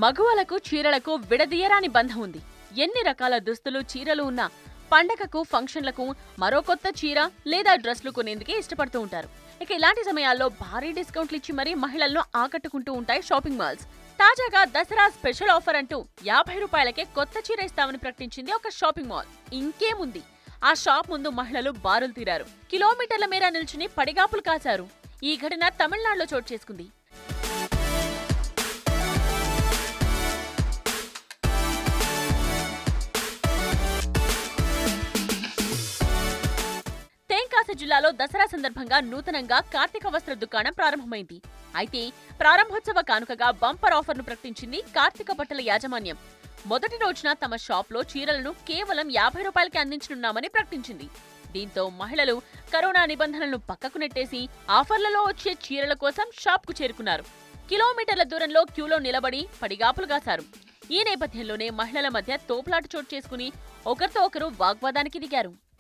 మగువలకు చీరలకు విడదీయరాని బంధం ఉంది ఎన్ని రకాల దుస్తులు చీరలు ఉన్నా పండగకు ఫంక్షన్లకు మరో కొత్త చీర లేదా డ్రెస్లు కొనేందుకే ఇష్టపడుతూ ఉంటారు ఇక ఇలాంటి సమయాల్లో భారీ డిస్కౌంట్లు ఇచ్చి మరీ మహిళలను ఆకట్టుకుంటూ ఉంటాయి షాపింగ్ మాల్స్ తాజాగా దసరా స్పెషల్ ఆఫర్ అంటూ యాభై రూపాయలకే కొత్త చీర ఇస్తామని ప్రకటించింది ఒక షాపింగ్ మాల్ ఇంకేముంది ఆ షాప్ ముందు మహిళలు బారులు తీరారు కిలోమీటర్ల మేర నిల్చుని పడిగాపులు కాశారు ఈ ఘటన తమిళనాడులో చోటు చేసుకుంది తెంకాసి జిల్లాలో దసరా సందర్భంగా నూతనంగా కార్తీక వస్త్ర దుకాణం ప్రారంభమైంది అయితే ప్రారంభోత్సవ కానుకగా బంపర్ ఆఫర్ను ప్రకటించింది కార్తీక బట్టల యాజమాన్యం మొదటి రోజున తమ షాప్లో చీరలను కేవలం యాభై రూపాయలకి అందించనున్నామని ప్రకటించింది దీంతో మహిళలు కరోనా నిబంధనలను పక్కకు నెట్టేసి ఆఫర్లలో వచ్చే చీరల కోసం షాప్కు చేరుకున్నారు కిలోమీటర్ల దూరంలో క్యూలో నిలబడి పడిగాపులు కాశారు ఈ నేపథ్యంలోనే మహిళల మధ్య తోపులాట చోటు చేసుకుని ఒకరితో ఒకరు వాగ్వాదానికి దిగారు